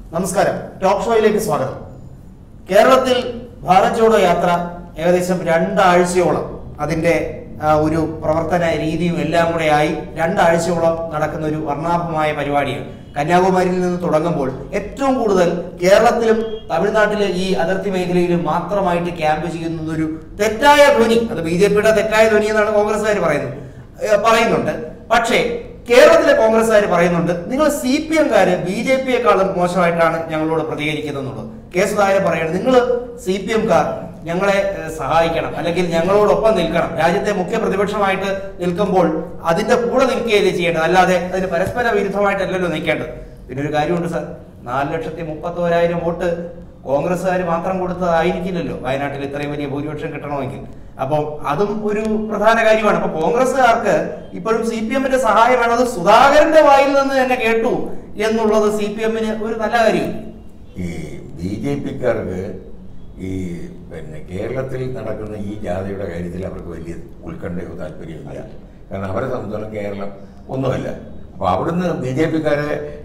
നമസ്കാരം ടോക്ക് ഷോയിലേക്ക് സ്വാഗതം കേരളത്തിൽ ഭാരത് ജോഡോ യാത്ര ഏകദേശം രണ്ടാഴ്ചയോളം അതിന്റെ ആ, ഒരു പ്രവർത്തന രീതിയും എല്ലാം കൂടെ ആയി രണ്ടാഴ്ചയോളം നടക്കുന്ന ഒരു വർണ്ണാഭമായ പരിപാടിയാണ് കന്യാകുമാരിയിൽ നിന്ന് തുടങ്ങുമ്പോൾ ഏറ്റവും കൂടുതൽ കേരളത്തിലും തമിഴ്നാട്ടിലെ ഈ അതിർത്തി മേഖലയിലും മാത്രമായിട്ട് ക്യാമ്പ് ചെയ്യുന്ന ഒരു തെറ്റായ ധ്വനി അത് ബി ജെ പിയുടെ തെറ്റായ ധ്വനി എന്നാണ് കോൺഗ്രസ്സുകാർ പറയുന്നത് ഏ, പറയുന്നുണ്ട് പക്ഷേ കേരളത്തിലെ കോൺഗ്രസ്സുകാർ പറയുന്നുണ്ട് നിങ്ങൾ സി പി എംകാര് ബി ജെ പിയെക്കാളും മോശമായിട്ടാണ് ഞങ്ങളോട് പ്രതികരിക്കുന്നത് എന്നുള്ളത് കെ സുധാകരൻ പറയുന്നത് നിങ്ങൾ സി പി എംകാർ ഞങ്ങളെ ഏഹ്, സഹായിക്കണം അല്ലെങ്കിൽ ഞങ്ങളോടൊപ്പം നിൽക്കണം രാജ്യത്തെ മുഖ്യ പ്രതിപക്ഷമായിട്ട് നിൽക്കുമ്പോൾ അതിന്റെ കൂടെ നിൽക്കുകയല്ലേ ചെയ്യേണ്ടത് അല്ലാതെ അതിന് പരസ്പര വിരുദ്ധമായിട്ടല്ലല്ലോ നിൽക്കേണ്ടത് പിന്നെ ഒരു കാര്യമുണ്ട് സാർ നാല് ലക്ഷത്തി മുപ്പത്തോരായിരം വോട്ട് കോൺഗ്രസ്സുകാർ മാത്രം കൊടുത്തതായിരിക്കില്ലല്ലോ വയനാട്ടിൽ ഇത്രയും വലിയ ഭൂരിപക്ഷം കിട്ടണമെങ്കിൽ അപ്പോൾ അതും ഒരു പ്രധാന കാര്യമാണ് അപ്പൊ കോൺഗ്രസ്സുകാർക്ക് ഇപ്പോഴും സി പി എമ്മിന്റെ സഹായം വേണം അത് സുധാകരന്റെ വായിൽ നിന്ന് തന്നെ കേട്ടു എന്നുള്ളത് സി പി എമ്മിന് ഒരു നല്ല കാര്യം ഈ ബി ജെ പിക്കാർക്ക് ഈ പിന്നെ കേരളത്തിൽ നടക്കുന്ന ഈ ജാഥയുടെ കാര്യത്തിൽ അവർക്ക് വലിയ ഉത്കണ്ഠയോ താല്പര്യമില്ല കാരണം അവരെ സംബന്ധിച്ചിടത്തോളം കേരളം ഒന്നുമല്ല അപ്പോൾ അവിടുന്ന് ബി ജെ പിക്കാരെ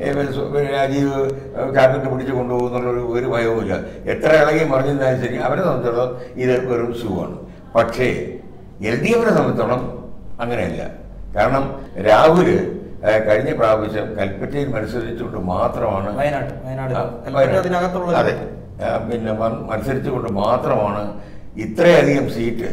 രാജീവ് ഏഹ്, ചാക്കിട്ട് പിടിച്ച് കൊണ്ടുപോകുന്നുള്ളൊരു ഒരു ഭയവുമില്ല എത്ര ഇളകി മറിഞ്ഞാലും ശരി അവരെ സംബന്ധിച്ചിടത്തോളം ഇത് വെറും ഷൂ ആണ് പക്ഷേ എൽ ഡി എഫിനെ സംബന്ധിച്ചിടത്തോളം അങ്ങനെയല്ല കാരണം രാഹുല് ഏഹ്, കഴിഞ്ഞ പ്രാവശ്യം കൽപ്പറ്റയിൽ മത്സരിച്ചുകൊണ്ട് മാത്രമാണ് വയനാട് വയനാട് ആ, കൽപ്പറ്റ വയനാട്. അതിനകത്തുള്ള അതെ ആ, പിന്നെ വൻ- മത്സരിച്ചുകൊണ്ട് മാത്രമാണ് ഇത്രയധികം സീറ്റ്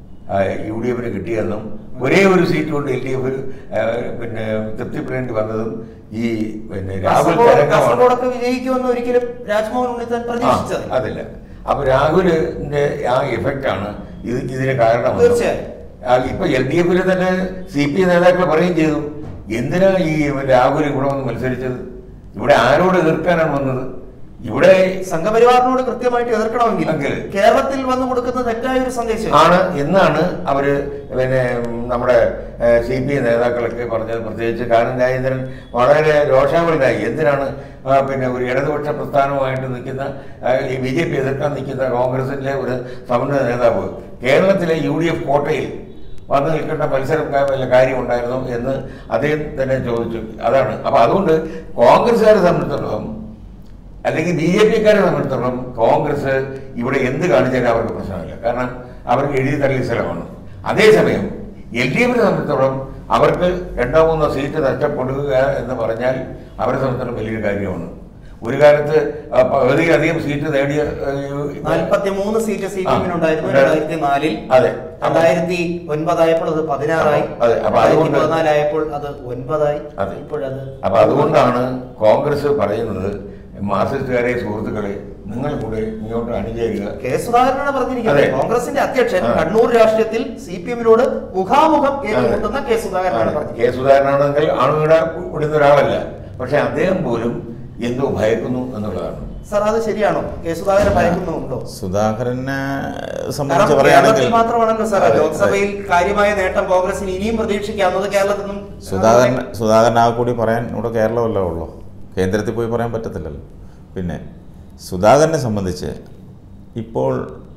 യു ഡി എഫിന് കിട്ടിയതെന്നും ഒരേ ഒരു സീറ്റ് കൊണ്ട് എൽ ഡി എഫ് പിന്നെ തൃപ്തിപ്പെടേണ്ടി വന്നതും ഈ പിന്നെ രാഹുൽ കാസർഗോഡ് തരംഗമാണ് കാസർഗോഡൊക്കെ വിജയിക്കുമെന്ന് ഒരിക്കലും രാജ്മോഹൻ ഉണ്ണിത്താൻ ആ, പ്രതീക്ഷിച്ചത് അതില്ല അപ്പൊ രാഹുലിന്റെ ആ എഫക്റ്റ് ആണ് ഇത് ഇതിന് കാരണം തീർച്ചയായും. ഇപ്പൊ എൽ ഡി എഫിലെ തന്നെ സി പി നേതാക്കൾ പറയുകയും ചെയ്തു എന്തിനാ ഈ രാഹുൽ ഇവിടെ വന്ന് മത്സരിച്ചത് ഇവിടെ ആരോട് എതിർക്കാനാണ് വന്നത് ഇവിടെ സംഘപരിവാറിനോട് കൃത്യമായിട്ട് എതിർക്കണമെങ്കിൽ എങ്കിൽ. കേരളത്തിൽ വന്നു കൊടുക്കുന്ന തെറ്റായ ഒരു സന്ദേശം ആണ് എന്നാണ് അവര് പിന്നെ നമ്മുടെ സി പി ഐ നേതാക്കളൊക്കെ പറഞ്ഞത് പ്രത്യേകിച്ച് കാനൻ രാജേന്ദ്രൻ വളരെ രോഷാകുലനായി എന്തിനാണ് ആ, പിന്നെ ഒരു ഇടതുപക്ഷ പ്രസ്ഥാനമായിട്ട് നിൽക്കുന്ന ആ, ഈ ബി ജെ പി എതിർക്കാൻ നിൽക്കുന്ന കോൺഗ്രസിന്റെ ഒരു സമന്വയ നേതാവ് കേരളത്തിലെ യു ഡി എഫ് കോട്ടയിൽ വന്നു നിൽക്കേണ്ട മത്സരം കാ- വല്ല കാര്യമുണ്ടായിരുന്നു എന്ന് അദ്ദേഹം തന്നെ ചോദിച്ചു അതാണ് അപ്പൊ അതുകൊണ്ട് കോൺഗ്രസ്സുകാരെ സംബന്ധിച്ചിടത്തോളം അല്ലെങ്കിൽ ബി ജെ പിക്കാരെ സംബന്ധിച്ചിടത്തോളം കോൺഗ്രസ് ഇവിടെ എന്ത് കാണിച്ചാലും അവർക്ക് പ്രശ്നമില്ല കാരണം അവർക്ക് എഴുതി തള്ളിയ സ്ഥലമാണ് അതേസമയം എൽ ഡി എഫിനെ സംബന്ധിച്ചിടത്തോളം അവർക്ക് രണ്ടോ മൂന്നോ സീറ്റ് നഷ്ടപ്പെടുക എന്ന് പറഞ്ഞാൽ അവരെ സംബന്ധിച്ചിടത്തോളം വലിയൊരു കാര്യമാണ് ഒരു കാലത്ത് ആ, പകുതിയിലധികം സീറ്റ് നേടിയ നാൽപ്പത്തി മൂന്ന് സീറ്റ് സി പി ആ, എമ്മിനുണ്ടായിരുന്നു ഉണ്ട്. രണ്ടായിരത്തി നാലിൽ അതെ രണ്ടായിരത്തി ഒൻപതായപ്പോൾ അത് പതിനാറായി അതെ, അപ്പൊ രണ്ടായിരത്തി അതുകൊണ്ട് പതിനാലായപ്പോൾ അത് ഒൻപതായി അതെ. ഇപ്പോഴത് അപ്പൊ അതുകൊണ്ടാണ് കോൺഗ്രസ് പറയുന്നത് മാർക്സിസ്റ്റുകാരെ സുഹൃത്തുക്കളെ നിങ്ങൾ കൂടെ ഇങ്ങോട്ട് അണിചേരുക കെ സുധാകരനാണ് പറഞ്ഞിരിക്കുന്നത് അതെ. കോൺഗ്രസിന്റെ അധ്യക്ഷൻ ആ. കണ്ണൂർ രാഷ്ട്രീയത്തിൽ സി പി എമ്മിനോട് മുഖാമുഖം ഏറ്റുമുട്ടുന്ന കെ സുധാകരനാണ് പറഞ്ഞത് കെ സുധാകരനാണെങ്കിൽ ആണുവിടെ വിടുന്ന ഒരാളല്ല പക്ഷെ അദ്ദേഹം പോലും എന്തോ ഭയക്കുന്നു എന്നുള്ളതാണ് സാർ അത് ശരിയാണോ കെ സുധാകരൻ ഭയക്കുന്നുണ്ടോ സുധാകരനെ കാരണം സംബന്ധിച്ച് കേരളത്തിൽ പറയുകയാണെങ്കിൽ മാത്രമാണല്ലോ സാർ അതെ, ലോക്സഭയിൽ കാര്യമായ നേട്ടം കോൺഗ്രസിന് ഇനിയും പ്രതീക്ഷിക്കാവുന്നത് കേരളത്തിൽ നിന്നും സുധാകരൻ സുധാകരൻ ആ കൂടി പറയാൻ ഇവിടെ കേരളമല്ല ഉള്ളൂ കേന്ദ്രത്തിൽ പോയി പറയാൻ പറ്റത്തില്ലല്ലോ പിന്നെ സുധാകരനെ സംബന്ധിച്ച് ഇപ്പോൾ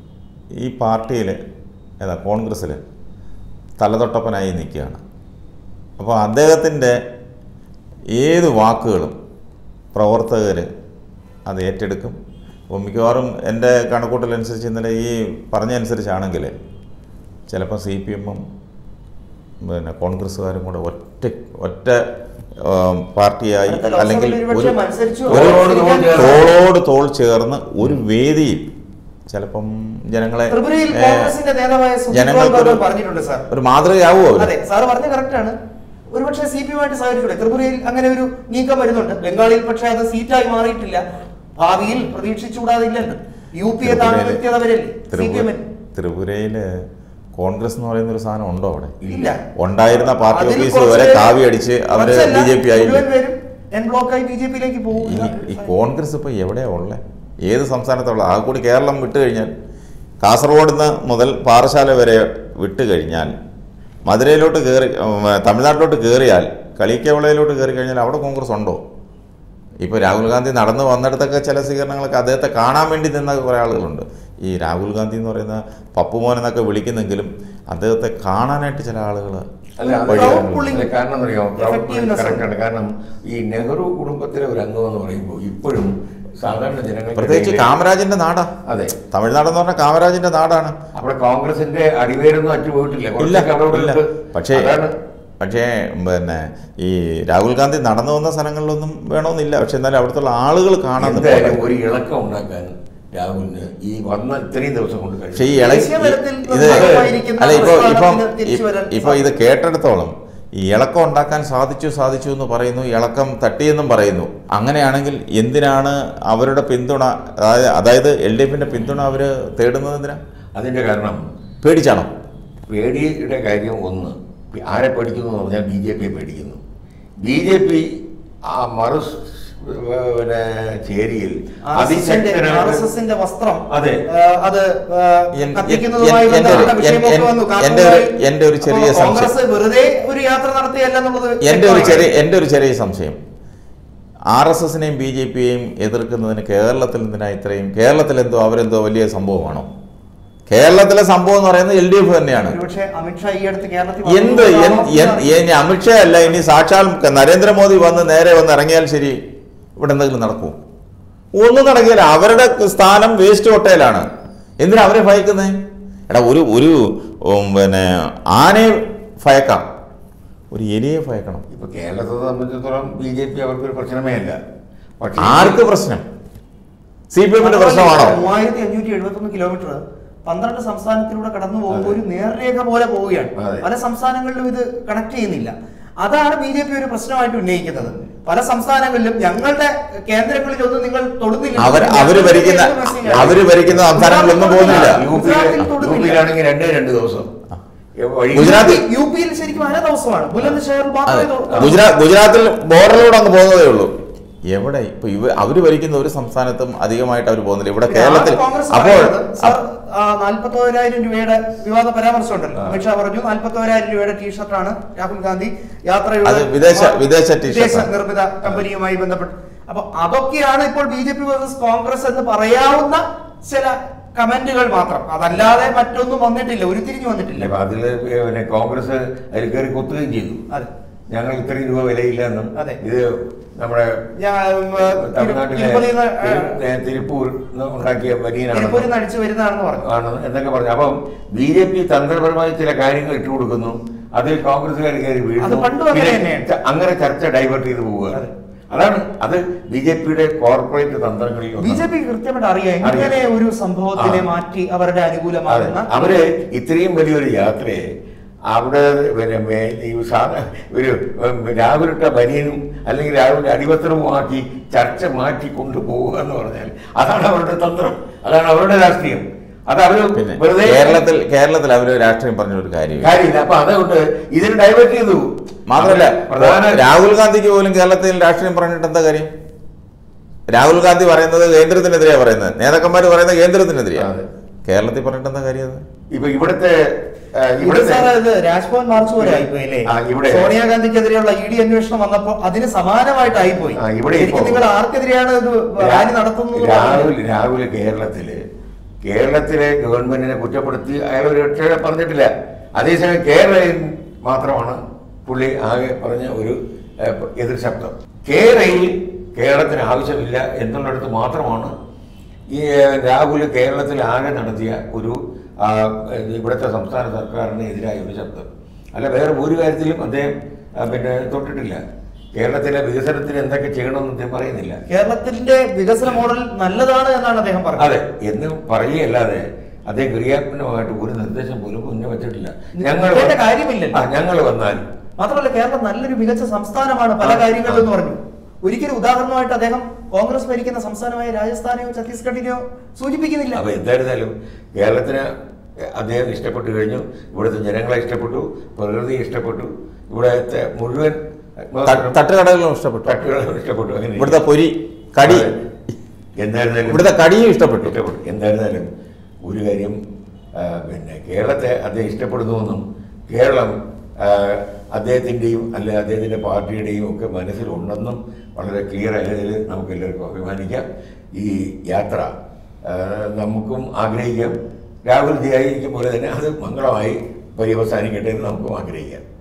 ഈ പാർട്ടിയിൽ ഏതാ കോൺഗ്രസ്സിൽ തലതൊട്ടപ്പനായി നിൽക്കുകയാണ് അപ്പോൾ അദ്ദേഹത്തിൻ്റെ ഏത് വാക്കുകളും പ്രവർത്തകർ അത് ഏറ്റെടുക്കും അപ്പോൾ മിക്കവാറും എൻ്റെ കണക്കൂട്ടലനുസരിച്ച് ഇന്നലെ ഈ പറഞ്ഞതനുസരിച്ചാണെങ്കിൽ ചിലപ്പോൾ സി പി എമ്മും പിന്നെ കോൺഗ്രസ്സുകാരും കൂടെ ഒറ്റ ഒറ്റ ആം, പാർട്ടിയായി അടുത്ത ലോക്സഭയിൽ അല്ലെങ്കിൽ ഒരുപക്ഷെ ഒരു മത്സരിച്ചു ഒരു മത്സരിക്കാൻ തോളോട് തോൾ ചേർന്ന് ഒരു വേദിയിൽ ചിലപ്പം ജനങ്ങളെ ത്രിപുരയിൽ ഏ, കോൺഗ്രസിന്റെ നേതാവായ സുജിത് ജനങ്ങൾക്കൊരു ഗോയൽ പറഞ്ഞിട്ടുണ്ട് സാർ ഒരു മാതൃകയാവുമോ അവര്? അതെ സാറ് പറഞ്ഞ കറക്റ്റ് ആണ് ഒരുപക്ഷെ സി പി എമ്മായിട്ട് സഹകരിച്ചൂടെ ത്രിപുരയിൽ അങ്ങനെ ഒരു നീക്കം വരുന്നുണ്ട് ബംഗാളിൽ പക്ഷേ അത് സീറ്റായി മാറിയിട്ടില്ല ഭാവിയിൽ പ്രതീക്ഷിച്ചുകൂടാതില്ലല്ലോ യു പി എ താങ്ങി ത്രിപുരയില് നിർത്തിയതവരല്ലേ സി പി ത്രിപുര എമ്മിന് ത്രിപുരയില് കോൺഗ്രസ് എന്ന് പറയുന്ന ഒരു സാധനം ഉണ്ടോ അവിടെ ഇല്ല ഉണ്ടായിരുന്ന പാർട്ടി അതിൽ ഓഫീസ് കുറച്ച് വരെ പേര് കാവി അടിച്ച് അവര് കുറച്ചല്ല, ബി ജെ പി ആയില്ലേ മുഴുവൻ പേരും എൻ ബ്ലോക്കായി ബി ജെ പിയിലേക്ക് ഈ പോകും ഈ കോൺഗ്രസ് ഇപ്പോൾ എവിടെയാ ഉള്ളത് ഏത് സംസ്ഥാനത്തുള്ള ആ കൂടി കേരളം വിട്ട് കഴിഞ്ഞാൽ കാസർഗോഡ് നിന്ന് മുതൽ പാറശാല വരെ വിട്ട് കഴിഞ്ഞാൽ മധുരയിലോട്ട് കയറി ഉം, തമിഴ്നാട്ടിലോട്ട് കയറിയാൽ കളിക്കവളയിലോട്ട് കയറി കഴിഞ്ഞാൽ അവിടെ കോൺഗ്രസ് ഉണ്ടോ ഇപ്പോൾ രാഹുൽ ഗാന്ധി നടന്നു വന്നിടത്തൊക്കെ ചില സ്വീകരണങ്ങളൊക്കെ അദ്ദേഹത്തെ കാണാൻ വേണ്ടി നിന്ന കുറേ ആളുകളുണ്ട് ഈ രാഹുൽ ഗാന്ധി എന്ന് പറയുന്ന പപ്പുമോൻ എന്നൊക്കെ വിളിക്കുന്നെങ്കിലും അദ്ദേഹത്തെ കാണാനായിട്ട് ചില ആളുകൾ അല്ല അത് crowd കാരണം- pulling അല്ല, കാരണം അറിയാമോ effectiveness കറക്റ്റാണ് കാരണം ഈ നെഹ്റു കുടുംബത്തിലെ ഒരു അംഗം എന്ന് പറയുമ്പോൾ ഇപ്പോഴും സാധാരണ ജനങ്ങൾക്ക് പ്രത്യേകിച്ച് ഇടയിൽ- കാമരാജിന്റെ നാടാ അതെ തമിഴ്നാടെന്ന് പറഞ്ഞാൽ കാമരാജിന്റെ നാടാണ് അവിടെ കോൺഗ്രസിന്റെ അടിവേരൊന്നും അറ്റു പോയിട്ടില്ല ഇല്ല കുറച്ചൊക്കെ അവിടെ ഇവിടെ ഇല്ല ഉണ്ട്. പക്ഷേ അതാണ് പക്ഷേ പിന്നെ ഈ രാഹുൽ ഗാന്ധി നടന്നു വന്ന സ്ഥലങ്ങളിലൊന്നും വേണമെന്നില്ല പക്ഷെ എന്നാലും അവിടുത്തെ ആളുകൾ കാണാൻ എന്തായാലും ഒരു ഇളക്കം ഉണ്ടാക്കാൻ രാഹുലിന് ഈ വന്ന ഇത്രയും ദിവസം കൊണ്ട് കഴിയും പക്ഷേ ഈ ഇള ദേശീയ തലത്തിൽ ഇത് നിർണായകമായിരിക്കുന്ന അല്ല ഇപ്പൊ ഇപ്പം പ്രസ്ഥാനത്തിന് തിരിച്ചു വരാൻ ഇപ്പൊ ഇത് കേട്ടെടുത്തോളം ഈ ഇളക്കം ഉണ്ടാക്കാൻ സാധിച്ചു സാധിച്ചു എന്ന് പറയുന്നു ഇളക്കം തട്ടിയെന്നും പറയുന്നു അങ്ങനെയാണെങ്കിൽ എന്തിനാണ് അവരുടെ പിന്തുണ അതായത് അതായത് എൽ ഡി എഫിന്റെ പിന്തുണ അവര് തേടുന്നത് എന്തിനാ അതിന്റെ കാരണം പേടിച്ചാണോ പേടിയുടെ കാര്യം ഒന്ന് ആരെ പേടിക്കുന്നു എന്ന് പറഞ്ഞാൽ ബി ജെ പിയെ പേടിക്കുന്നു ബി ജെ പി ആ മറു പിന്നെ ചേരിയിൽ അതിശക്തനായ ആർഎസ്എസിന്റെ വസ്ത്രം അതെ. ആ, അത് ആ, എൻ- കത്തിക്കുന്നതുമായി എൻ- എന്റെ ഒരു- ബന്ധപ്പെട്ട വിഷയമൊക്കെ എൻ- വന്നു എന്റെ ഒരു- കാസർഗോഡ് എന്റെ ഒരു ചെറിയ അപ്പോൾ സംശയം. കോൺഗ്രസ് വെറുതെ ഒരു യാത്ര നടത്തിയല്ല എന്നുള്ളത് എൻ്റെ ഒരു വ്യക്തമായി. ചെറിയ എൻ്റെ ഒരു ചെറിയ സംശയം ആർ എസ് എസിനെയും ബി ജെ പിയെയും എതിർക്കുന്നതിന് കേരളത്തിൽ എന്തിനാ ഇത്രയും കേരളത്തിൽ എന്തോ അവരെന്തോ വലിയ സംഭവമാണോ കേരളത്തിലെ സംഭവം എന്ന് പറയുന്നത് എൽ ഡി എഫ് തന്നെയാണ് ഒരുപക്ഷെ അമിത്ഷാ ഈ അടുത്ത് കേരളത്തിൽ എന്ത് എൻ- എൻ- വന്നതുകൊണ്ടാണോ ഇനി അമിത്ഷാ അല്ല ഇനി സാക്ഷാൽ നരേന്ദ്രമോദി വന്ന് നേരെ വന്ന് ഇറങ്ങിയാൽ ശരി ഇവിടെ എന്തെങ്കിലും നടക്കും ഒന്നും നടക്കില്ല അവരുടെ സ്ഥാനം വേസ്റ്റ് ഹോട്ടലാണ് എന്തിനാ അവരെ ഭയക്കുന്നേ എടാ ഒരു ഒരു ഉം, പിന്നെ ആനയെ ഭയക്കാം ഒരു എലിയെ ഭയക്കണം ഇപ്പൊ കേരളത്തെ സംബന്ധിച്ചിടത്തോളം ബി ജെ പി അവർക്കൊരു പ്രശ്നമേ അല്ല പക്ഷേ ആർക്ക് പ്രശ്നം സി പി എമ്മിന്റെ പ്രശ്നമാണോ മൂവായിരത്തി അഞ്ഞൂറ്റി എഴുപത്തി ഒന്ന് കിലോമീറ്റർ പന്ത്രണ്ട് സംസ്ഥാനത്തിലൂടെ കടന്നു പോകുമ്പോൾ ഒരു നേർരേഖ പോലെ പോവുകയാണ് അതെ. പല സംസ്ഥാനങ്ങളിലും ഇത് കണക്ട് ചെയ്യുന്നില്ല അതാണ് ബി ജെ പി ഒരു പ്രശ്നമായിട്ട് ഉന്നയിക്കുന്നത് പല സംസ്ഥാനങ്ങളിലും ഞങ്ങളുടെ കേന്ദ്രങ്ങളിലൊന്നും നിങ്ങൾ തൊടുന്നില്ല അവർ അവര് ഭരിക്കുന്ന അവര് ഭരിക്കുന്ന സംസ്ഥാനങ്ങളിലൊന്നും പോകുന്നില്ല യു ഗുജറാത്തിൽ പിയിൽ- യു തൊടുന്നില്ല പിയിലാണെങ്കിൽ രണ്ടേ രണ്ട് ദിവസം വഴി- ഗുജറാത്തിൽ- യു പിയിൽ ശരിക്കും അര ദിവസമാണ് ബുലന്ദ് ഷെയർ മാത്രമേ അതെ തൊടു- ഗുജറാത്ത് ഗുജറാത്തിൽ ബോർഡറിലൂടെ അങ്ങ് പോകുന്നതേ ഉള്ളൂ എവിടെ ഇപ്പൊ ഇവ അവര് ഭരിക്കുന്ന ഒരു സംസ്ഥാനത്തും അധികമായിട്ട് അവർ പോകുന്നില്ല ഇവിടെ കേരളത്തിൽ ആണ് കോൺഗ്രസ് അപ്പോൾ പറയുന്നത്, സർ നാൽപ്പത്തോരായിരം രൂപയുടെ വിവാദ പരാമർശം ഉണ്ടല്ലോ അമിത്ഷാ പറഞ്ഞു നാൽപ്പത്തോരായിരം രൂപയുടെ ടീഷർട്ടാണ് രാഹുൽ ഗാന്ധി യാത്രയുടെ അത് വിദേശ- ആ, വിദേശ ടീഷർട്ടാണ്. വിദേശ നിർമ്മിത കമ്പനിയുമായി ബന്ധപ്പെട്ട് അപ്പൊ അതൊക്കെയാണ് ഇപ്പോൾ B J P versus Congress എന്ന് പറയാവുന്ന ചില കമന്റുകൾ മാത്രം അതല്ലാതെ മറ്റൊന്നും വന്നിട്ടില്ല ഉരുത്തിരിഞ്ഞു വന്നിട്ടില്ല അപ്പൊ അതില് പിന്നെ കോൺഗ്രസ് അതിൽ കയറി കൊത്തുകയും ചെയ്തു അതെ ഞങ്ങൾ ഇത്രയും രൂപ വിലയില്ല എന്നും അതെ. ഇത് നമ്മുടെ ഞാൻ ഉം, തിരു- തമിഴ്നാട്ടിലെ തിരുപ്പതിയിൽ നിന്ന്, ആ, തിരു- തിരുപ്പൂർ നിന്ന് ഉണ്ടാക്കിയ ബനിയനാണ് തിരുപ്പൂരിൽ നിന്ന് അടിച്ചു വരുന്നതാണെന്ന് പറഞ്ഞു ആണ് എന്നൊക്കെ പറഞ്ഞു അപ്പം ബി ജെ പി തന്ത്രപരമായി ചില കാര്യങ്ങൾ ഇട്ടു കൊടുക്കുന്നു അതിൽ കോൺഗ്രസ്സുകാർ കയറി അത് വീഴുന്നു പണ്ടും അങ്ങനെ പിന്നെ തന്നെയാണ്. ച- അങ്ങനെ ചർച്ച ഡൈവേർട്ട് ചെയ്ത് പോവുകയാണ് അതെ. അതാണ് അത് ബി ജെ പിയുടെ കോർപ്പറേറ്റ് തന്ത്രങ്ങളിൽ ബി ഒന്നാണ്. ജെ പി കൃത്യമായിട്ട് അറിയാം ഇങ്ങനെ ഒരു സംഭവത്തിനെ ആ. മാറ്റി അവരുടെ അതെ. അനുകൂലമാകുന്ന അവര് ഇത്രയും വലിയൊരു യാത്രയെ അവിടെ പിന്നെ മേ- ഈ സാധാ ഒരു ഉം, രാവിലിട്ട ബനിയനും അല്ലെങ്കിൽ രാവിലെ അടിവസ്ത്രവുമാക്കി ചർച്ച മാറ്റി കൊണ്ടുപോവുക എന്ന് പറഞ്ഞാൽ അതാണ് അവരുടെ തന്ത്രം അതാണ് അവരുടെ രാഷ്ട്രീയം അത് അവര് പിന്നെ വെറുതെ കേരളത്തിൽ കേരളത്തിൽ അവര് രാഷ്ട്രീയം പറഞ്ഞ ഒരു കാര്യമില്ല കാര്യമില്ല അപ്പൊ അതുകൊണ്ട് ഇതിന് ഡൈവേർട്ട് ചെയ്തു മാത്രമല്ല പ്രധാന രാഹുൽ ഗാന്ധിക്ക് പോലും കേരളത്തിൽ രാഷ്ട്രീയം പറഞ്ഞിട്ട് എന്താ കാര്യം രാഹുൽ ഗാന്ധി പറയുന്നത് കേന്ദ്രത്തിനെതിരെയാണ് പറയുന്നത് നേതാക്കന്മാർ പറയുന്നത് കേന്ദ്രത്തിനെതിരെയാണ് അതെ. കേരളത്തിൽ പറഞ്ഞിട്ട് എന്താ കാര്യം അത് ഇപ്പൊ ഇവിടുത്തെ ആ, ഇവിടെ ഇവിടുത്തെ സാറേ ഇത് രാജ്ഭവൻ മാർച്ച് പോലെ ആയിപ്പോയി അല്ലേ ആ, ഇവിടെ- സോണിയാഗാന്ധിക്കെതിരെയുള്ള ഇ ഡി അന്വേഷണം വന്നപ്പോ അതിന് സമാനമായിട്ടായിപ്പോയി ആ, ഇവിടെ ശരിക്കും ഇപ്പോ- നിങ്ങൾ ആർക്കെതിരെയാണ് ഇത് റാലി നടത്തുന്നത് എന്ന് രാഹുൽ പറഞ്ഞില്ല. രാഹുൽ കേരളത്തില് കേരളത്തിലെ ഗവൺമെന്റിനെ കുറ്റപ്പെടുത്തി അയാൾ ഒരു രക്ഷ പറഞ്ഞിട്ടില്ല അതേസമയം കേരളയിൽ മാത്രമാണ് പുള്ളി ആകെ പറഞ്ഞ ഒരു ഏഹ്, എതിർ ശബ്ദം കേരളയിൽ കേരളത്തിന് ആവശ്യമില്ല എന്നുള്ളിടത്ത് മാത്രമാണ് ഈ ഏഹ്, രാഹുൽ കേരളത്തിൽ ആകെ നടത്തിയ ഒരു ആ, ഇവിടുത്തെ സംസ്ഥാന സർക്കാരിന് എതിരായ ഒരു ശബ്ദം അല്ല വേറെ ഒരു കാര്യത്തിലും അദ്ദേഹം ആ, പിന്നെ തൊട്ടിട്ടില്ല കേരളത്തിലെ വികസനത്തിന് എന്തൊക്കെ ചെയ്യണമെന്ന് അദ്ദേഹം പറയുന്നില്ല കേരളത്തിന്റെ വികസന മോഡൽ നല്ലതാണ് എന്നാണ് അദ്ദേഹം പറഞ്ഞത് അതെ എന്ന് പറയുകയല്ലാതെ അദ്ദേഹം ക്രിയാത്മകമായിട്ട് ഒരു നിർദ്ദേശം പോലും മുന്നേ വെച്ചിട്ടില്ല ഞങ്ങൾ ഇതിന്റെ കാര്യമില്ലല്ലോ. ആ, ഞങ്ങൾ വന്നാൽ മാത്രമല്ല കേരളം നല്ലൊരു മികച്ച സംസ്ഥാനമാണ് പല ആ, കാര്യങ്ങളിലും എന്ന് ആ. പറഞ്ഞു ഒരിക്കലും ഉദാഹരണമായിട്ട് അദ്ദേഹം കോൺഗ്രസ് ഭരിക്കുന്ന സംസ്ഥാനമായ രാജസ്ഥാനെയോ ഛത്തീസ്ഗഡിനെയോ സൂചിപ്പിക്കുന്നില്ല അപ്പൊ എന്തായിരുന്നാലും കേരളത്തിന് അദ്ദേഹം ഇഷ്ടപ്പെട്ടു കഴിഞ്ഞു ഇവിടുത്തെ ജനങ്ങളെ ഇഷ്ടപ്പെട്ടു പ്രകൃതി ഇഷ്ടപ്പെട്ടു ഇവിടുത്തെ മുഴുവൻ ത- തട്ടുകടകളും ഇഷ്ടപ്പെട്ടു തട്ടുകളും ഇഷ്ടപ്പെട്ടു അങ്ങനെ ഇവിടുത്തെ പൊരി കടി അതെ. എന്തായിരുന്നാലും ഇവിടുത്തെ കടിയും ഇഷ്ടപ്പെട്ടു ഇഷ്ടപ്പെട്ടു എന്തായിരുന്നാലും ഒരു കാര്യം ആ, പിന്നെ കേരളത്തെ അദ്ദേഹം ഇഷ്ടപ്പെടുന്നുവെന്നും കേരളം ആ, അദ്ദേഹത്തിൻ്റെയും അല്ലെ അദ്ദേഹത്തിൻ്റെ പാർട്ടിയുടെയും ഒക്കെ മനസ്സിലുണ്ടെന്നും വളരെ ക്ലിയർ ആയതിൽ നമുക്ക് എല്ലാവർക്കും അഭിമാനിക്കാം ഈ യാത്ര ആ, നമുക്കും ആഗ്രഹിക്കാം രാഹുൽ ജിയായിരിക്കും പോലെ തന്നെ അത് മംഗളമായി പര്യവസാനിക്കട്ടെ എന്ന് നമുക്കും ആഗ്രഹിക്കാം